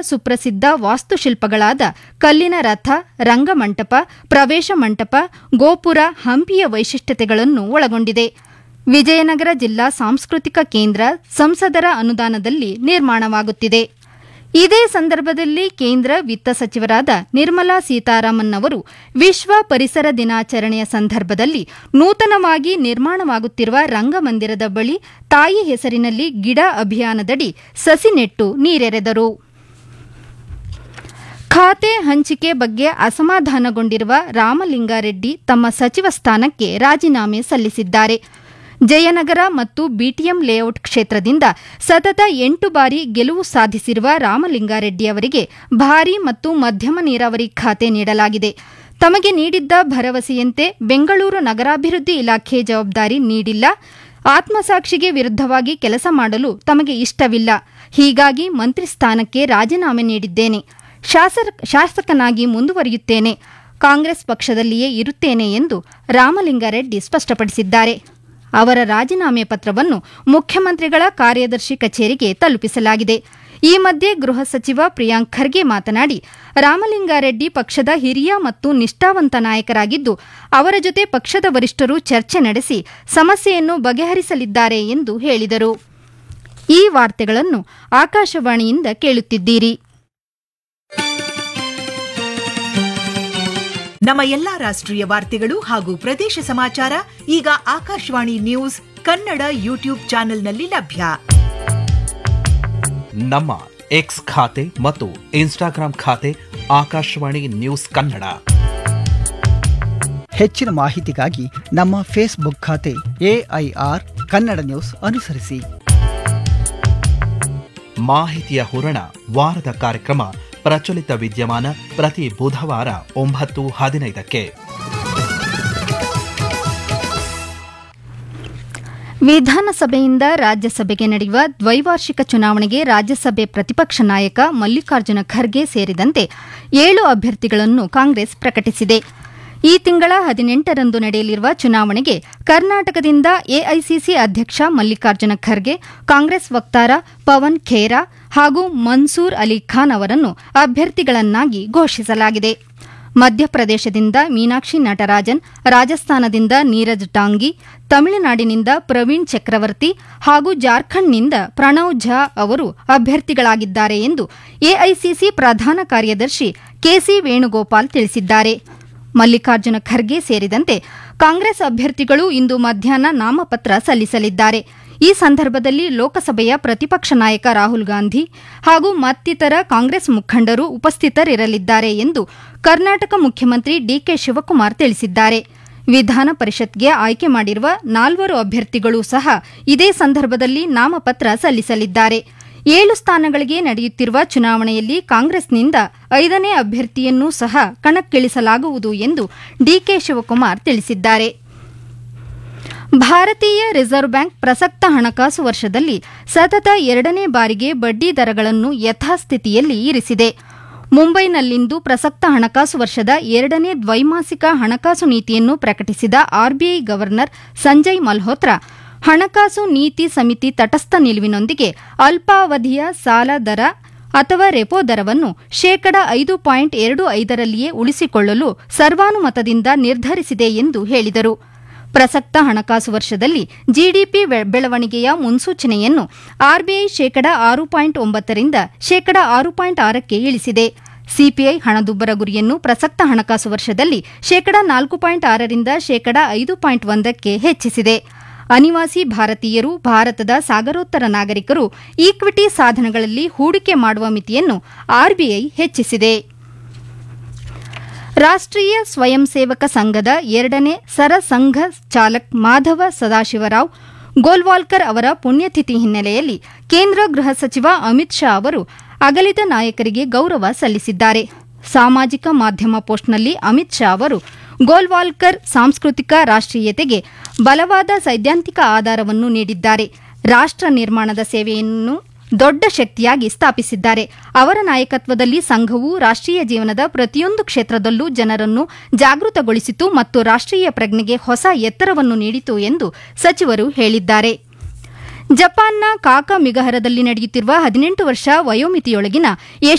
ಸುಪ್ರಸಿದ್ಧ ವಾಸ್ತುಶಿಲ್ಪಗಳಾದ ಕಲ್ಲಿನ ರಥ ರಂಗಮಂಟಪ ಪ್ರವೇಶ ಮಂಟಪ ಗೋಪುರ ಹಂಪಿಯ ವೈಶಿಷ್ಟ್ಯತೆಗಳನ್ನು ಒಳಗೊಂಡಿದೆ ವಿಜಯನಗರ ಜಿಲ್ಲಾ ಸಾಂಸ್ಕೃತಿಕ ಕೇಂದ್ರ ಸಂಸದರ ಅನುದಾನದಲ್ಲಿ ನಿರ್ಮಾಣವಾಗುತ್ತಿದೆ ಇದೇ ಸಂದರ್ಭದಲ್ಲಿ ಕೇಂದ್ರ ವಿತ್ತ ಸಚಿವರಾದ ನಿರ್ಮಲಾ ಸೀತಾರಾಮನ್ ಅವರು ವಿಶ್ವ ಪರಿಸರ ದಿನಾಚರಣೆಯ ಸಂದರ್ಭದಲ್ಲಿ ನೂತನವಾಗಿ ನಿರ್ಮಾಣವಾಗುತ್ತಿರುವ ರಂಗಮಂದಿರದ ಬಳಿ ತಾಯಿ ಹೆಸರಿನಲ್ಲಿ ಗಿಡ ಅಭಿಯಾನದಡಿ ಸಸಿ ನೆಟ್ಟು ನೀರೆರೆದರು ಖಾತೆ ಹಂಚಿಕೆ ಬಗ್ಗೆ ಅಸಮಾಧಾನಗೊಂಡಿರುವ ರಾಮಲಿಂಗಾರೆಡ್ಡಿ ತಮ್ಮ ಸಚಿವ ಸ್ಥಾನಕ್ಕೆ ರಾಜೀನಾಮೆ ಸಲ್ಲಿಸಿದ್ದಾರೆ ಜಯನಗರ ಮತ್ತು ಬಿಟಿಎಂ ಲೇಔಟ್ ಕ್ಷೇತ್ರದಿಂದ ಸತತ ಎಂಟು ಬಾರಿ ಗೆಲುವು ಸಾಧಿಸಿರುವ ರಾಮಲಿಂಗಾರೆಡ್ಡಿ ಅವರಿಗೆ ಭಾರೀ ಮತ್ತು ಮಧ್ಯಮ ನೀರಾವರಿ ಖಾತೆ ನೀಡಲಾಗಿದೆ ತಮಗೆ ನೀಡಿದ್ದ ಭರವಸೆಯಂತೆ ಬೆಂಗಳೂರು ನಗರಾಭಿವೃದ್ಧಿ ಇಲಾಖೆ ಜವಾಬ್ದಾರಿ ನೀಡಿಲ್ಲ ಆತ್ಮಸಾಕ್ಷಿಗೆ ವಿರುದ್ಧವಾಗಿ ಕೆಲಸ ಮಾಡಲು ತಮಗೆ ಇಷ್ಟವಿಲ್ಲ ಹೀಗಾಗಿ ಮಂತ್ರಿ ಸ್ಥಾನಕ್ಕೆ ರಾಜೀನಾಮೆ ನೀಡಿದ್ದೇನೆ ಶಾಸಕನಾಗಿ ಮುಂದುವರಿಯುತ್ತೇನೆ ಕಾಂಗ್ರೆಸ್ ಪಕ್ಷದಲ್ಲಿಯೇ ಇರುತ್ತೇನೆ ಎಂದು ರಾಮಲಿಂಗಾರೆಡ್ಡಿ ಸ್ಪಷ್ಟಪಡಿಸಿದ್ದಾರೆ ಅವರ ರಾಜೀನಾಮೆ ಪತ್ರವನ್ನು ಮುಖ್ಯಮಂತ್ರಿಗಳ ಕಾರ್ಯದರ್ಶಿ ಕಚೇರಿಗೆ ತಲುಪಿಸಲಾಗಿದೆ ಈ ಮಧ್ಯೆ ಗೃಹ ಸಚಿವ ಪ್ರಿಯಾಂಕ್ ಖರ್ಗೆ ಮಾತನಾಡಿ ರಾಮಲಿಂಗಾರೆಡ್ಡಿ ಪಕ್ಷದ ಹಿರಿಯ ಮತ್ತು ನಿಷ್ಠಾವಂತ ನಾಯಕರಾಗಿದ್ದು ಅವರ ಜೊತೆ ಪಕ್ಷದ ವರಿಷ್ಠರು ಚರ್ಚೆ ನಡೆಸಿ ಸಮಸ್ಯೆಯನ್ನು ಬಗೆಹರಿಸಲಿದ್ದಾರೆ ಎಂದು ಹೇಳಿದರು ಈ ವಾರ್ತೆಗಳನ್ನು ಆಕಾಶವಾಣಿಯಿಂದ ಕೇಳುತ್ತಿದ್ದೀರಿ ನಮ್ಮ ಎಲ್ಲಾ ರಾಷ್ಟ್ರೀಯ ವಾರ್ತೆಗಳು ಹಾಗೂ ಪ್ರದೇಶ ಸಮಾಚಾರ ಈಗ ಆಕಾಶವಾಣಿ ನ್ಯೂಸ್ ಕನ್ನಡ ಯೂಟ್ಯೂಬ್ ಚಾನೆಲ್ನಲ್ಲಿ ಲಭ್ಯ ನಮ್ಮ ಎಕ್ಸ್ ಖಾತೆ ಮತ್ತು ಇನ್ಸ್ಟಾಗ್ರಾಂ ಖಾತೆ ಆಕಾಶವಾಣಿ ನ್ಯೂಸ್ ಕನ್ನಡ ಹೆಚ್ಚಿನ ಮಾಹಿತಿಗಾಗಿ ನಮ್ಮ ಫೇಸ್ಬುಕ್ ಖಾತೆ ಎಐಆರ್ ಕನ್ನಡ ನ್ಯೂಸ್ ಅನುಸರಿಸಿ ಮಾಹಿತಿಯ ಹೂರಣ ವಾರದ ಕಾರ್ಯಕ್ರಮ ಪ್ರಚಲಿತ ವಿದ್ಯಮಾನ ಪ್ರತಿ ಬುಧವಾರ ಒಂಬತ್ತು ಹದಿನೈದಕ್ಕೆ ವಿಧಾನಸಭೆಯಿಂದ ರಾಜ್ಯಸಭೆಗೆ ನಡೆಯುವ ದ್ವೈವಾರ್ಷಿಕ ಚುನಾವಣೆಗೆ ರಾಜ್ಯಸಭೆ ಪ್ರತಿಪಕ್ಷ ನಾಯಕ ಮಲ್ಲಿಕಾರ್ಜುನ ಖರ್ಗೆ ಸೇರಿದಂತೆ ಏಳು ಅಭ್ಯರ್ಥಿಗಳನ್ನು ಕಾಂಗ್ರೆಸ್ ಪ್ರಕಟಿಸಿದೆ ಈ ತಿಂಗಳ ಹದಿನೆಂಟರಂದು ನಡೆಯಲಿರುವ ಚುನಾವಣೆಗೆ ಕರ್ನಾಟಕದಿಂದ ಎಐಸಿಸಿ ಅಧ್ಯಕ್ಷ ಮಲ್ಲಿಕಾರ್ಜುನ ಖರ್ಗೆ ಕಾಂಗ್ರೆಸ್ ವಕ್ತಾರ ಪವನ್ ಖೇರಾ ಹಾಗೂ ಮನ್ಸೂರ್ ಅಲಿ ಖಾನ್ ಅವರನ್ನು ಅಭ್ಯರ್ಥಿಗಳನ್ನಾಗಿ ಘೋಷಿಸಲಾಗಿದೆ ಮಧ್ಯಪ್ರದೇಶದಿಂದ ಮೀನಾಕ್ಷಿ ನಟರಾಜನ್ ರಾಜಸ್ಥಾನದಿಂದ ನೀರಜ್ ಟಾಂಗಿ ತಮಿಳುನಾಡಿನಿಂದ ಪ್ರವೀಣ್ ಚಕ್ರವರ್ತಿ ಹಾಗೂ ಜಾರ್ಖಂಡ್ನಿಂದ ಪ್ರಣವ್ ಝಾ ಅವರು ಅಭ್ಯರ್ಥಿಗಳಾಗಿದ್ದಾರೆ ಎಂದು ಎಐಸಿಸಿ ಪ್ರಧಾನ ಕಾರ್ಯದರ್ಶಿ ಕೆಸಿ ವೇಣುಗೋಪಾಲ್ ತಿಳಿಸಿದ್ದಾರೆ ಮಲ್ಲಿಕಾರ್ಜುನ ಖರ್ಗೆ ಸೇರಿದಂತೆ ಕಾಂಗ್ರೆಸ್ ಅಭ್ಯರ್ಥಿಗಳು ಇಂದು ಮಧ್ಯಾಹ್ನ ನಾಮಪತ್ರ ಸಲ್ಲಿಸಲಿದ್ದಾರೆ ಈ ಸಂದರ್ಭದಲ್ಲಿ ಲೋಕಸಭೆಯ ಪ್ರತಿಪಕ್ಷ ನಾಯಕ ರಾಹುಲ್ ಗಾಂಧಿ ಹಾಗೂ ಮತ್ತಿತರ ಕಾಂಗ್ರೆಸ್ ಮುಖಂಡರು ಉಪಸ್ಥಿತರಿರಲಿದ್ದಾರೆ ಎಂದು ಕರ್ನಾಟಕ ಮುಖ್ಯಮಂತ್ರಿ ಡಿಕೆ ಶಿವಕುಮಾರ್ ತಿಳಿಸಿದ್ದಾರೆ ವಿಧಾನ ಪರಿಷತ್ಗೆ ಆಯ್ಕೆ ಮಾಡಿರುವ ನಾಲ್ವರು ಅಭ್ಯರ್ಥಿಗಳು ಸಹ ಇದೇ ಸಂದರ್ಭದಲ್ಲಿ ನಾಮಪತ್ರ ಸಲ್ಲಿಸಲಿದ್ದಾರೆ ಏಳು ಸ್ಥಾನಗಳಿಗೆ ನಡೆಯುತ್ತಿರುವ ಚುನಾವಣೆಯಲ್ಲಿ ಕಾಂಗ್ರೆಸ್ನಿಂದ ಐದನೇ ಅಭ್ಯರ್ಥಿಯನ್ನೂ ಸಹ ಕಣಕ್ಕಿಳಿಸಲಾಗುವುದು ಎಂದು ಡಿಕೆ ಶಿವಕುಮಾರ್ ತಿಳಿಸಿದ್ದಾರೆ ಭಾರತೀಯ ರಿಸರ್ವ್ ಬ್ಯಾಂಕ್ ಪ್ರಸಕ್ತ ಹಣಕಾಸು ವರ್ಷದಲ್ಲಿ ಸತತ ಎರಡನೇ ಬಾರಿಗೆ ಬಡ್ಡಿ ದರಗಳನ್ನು ಯಥಾಸ್ಥಿತಿಯಲ್ಲಿ ಇರಿಸಿದೆ ಮುಂಬೈನಲ್ಲಿಂದು ಪ್ರಸಕ್ತ ಹಣಕಾಸು ವರ್ಷದ ಎರಡನೇ ದ್ವೈಮಾಸಿಕ ಹಣಕಾಸು ನೀತಿಯನ್ನು ಪ್ರಕಟಿಸಿದ ಆರ್ಬಿಐ ಗವರ್ನರ್ ಸಂಜಯ್ ಮಲ್ಹೋತ್ರಾ ಹಣಕಾಸು ನೀತಿ ಸಮಿತಿ ತಟಸ್ಥ ನಿಲುವಿನೊಂದಿಗೆ ಅಲ್ಪಾವಧಿಯ ಸಾಲ ದರ ಅಥವಾ ರೆಪೋ ದರವನ್ನು ಶೇಕಡ ಐದು ಪಾಯಿಂಟ್ ಎರಡು ಐದರಲ್ಲಿಯೇ ಉಳಿಸಿಕೊಳ್ಳಲು ಸರ್ವಾನುಮತದಿಂದ ನಿರ್ಧರಿಸಿದೆ ಎಂದು ಹೇಳಿದರು ಪ್ರಸಕ್ತ ಹಣಕಾಸು ವರ್ಷದಲ್ಲಿ ಜಿಡಿಪಿ ಬೆಳವಣಿಗೆಯ ಮುನ್ಸೂಚನೆಯನ್ನು ಆರ್ಬಿಐ ಶೇಕಡ ಆರು ಪಾಯಿಂಟ್ ಒಂಬತ್ತರಿಂದ ಶೇಕಡ ಆರು ಪಾಯಿಂಟ್ ಆರಕ್ಕೆ ಇಳಿಸಿದೆ ಸಿಪಿಐ ಹಣದುಬ್ಬರ ಗುರಿಯನ್ನು ಪ್ರಸಕ್ತ ಹಣಕಾಸು ವರ್ಷದಲ್ಲಿ ಶೇಕಡ ನಾಲ್ಕು ಪಾಯಿಂಟ್ ಆರರಿಂದ ಶೇಕಡ ಐದು ಪಾಯಿಂಟ್ ಒಂದಕ್ಕೆ ಹೆಚ್ಚಿಸಿದೆ ಅನಿವಾಸಿ ಭಾರತೀಯರು ಭಾರತದ ಸಾಗರೋತ್ತರ ನಾಗರಿಕರು ಈಕ್ವಿಟಿ ಸಾಧನಗಳಲ್ಲಿ ಹೂಡಿಕೆ ಮಾಡುವ ಮಿತಿಯನ್ನು ಆರ್ಬಿಐ ಹೆಚ್ಚಿಸಿದೆ ರಾಷ್ಟ್ರೀಯ ಸ್ವಯಂ ಸೇವಕ ಸಂಘದ ಎರಡನೇ ಸರಸಂಘ ಚಾಲಕ್ ಮಾಧವ ಸದಾಶಿವರಾವ್ ಗೋಲ್ವಾಲ್ಕರ್ ಅವರ ಪುಣ್ಯತಿಥಿ ಹಿನ್ನೆಲೆಯಲ್ಲಿ ಕೇಂದ್ರ ಗೃಹ ಸಚಿವ ಅಮಿತ್ ಶಾ ಅವರು ಅಗಲಿದ ನಾಯಕರಿಗೆ ಗೌರವ ಸಲ್ಲಿಸಿದ್ದಾರೆ ಸಾಮಾಜಿಕ ಮಾಧ್ಯಮ ಪೋಸ್ಟ್ನಲ್ಲಿ ಅಮಿತ್ ಶಾ ಅವರು ಗೋಲ್ವಾಲ್ಕರ್ ಸಾಂಸ್ಕೃತಿಕ ರಾಷ್ಟ್ರೀಯತೆಗೆ ಬಲವಾದ ಸೈದ್ಧಾಂತಿಕ ಆಧಾರವನ್ನು ನೀಡಿದ್ದಾರೆ ರಾಷ್ಟ್ರ ನಿರ್ಮಾಣದ ಸೇವೆಯನ್ನು ದೊಡ್ಡ ಶಕ್ತಿಯಾಗಿ ಸ್ಥಾಪಿಸಿದ್ದಾರೆ ಅವರ ನಾಯಕತ್ವದಲ್ಲಿ ಸಂಘವು ರಾಷ್ಟ್ರೀಯ ಜೀವನದ ಪ್ರತಿಯೊಂದು ಕ್ಷೇತ್ರದಲ್ಲೂ ಜನರನ್ನು ಜಾಗೃತಗೊಳಿಸಿತು ಮತ್ತು ರಾಷ್ಟ್ರೀಯ ಪ್ರಜ್ಞೆಗೆ ಹೊಸ ಎತ್ತರವನ್ನು ನೀಡಿತು ಎಂದು ಸಚಿವರು ಹೇಳಿದ್ದಾರೆ ಜಪಾನ್ನ ಕಾಕ ಮಿಗಹರದಲ್ಲಿ ನಡೆಯುತ್ತಿರುವ ಹದಿನೆಂಟು ವರ್ಷ ವಯೋಮಿತಿಯೊಳಗಿನ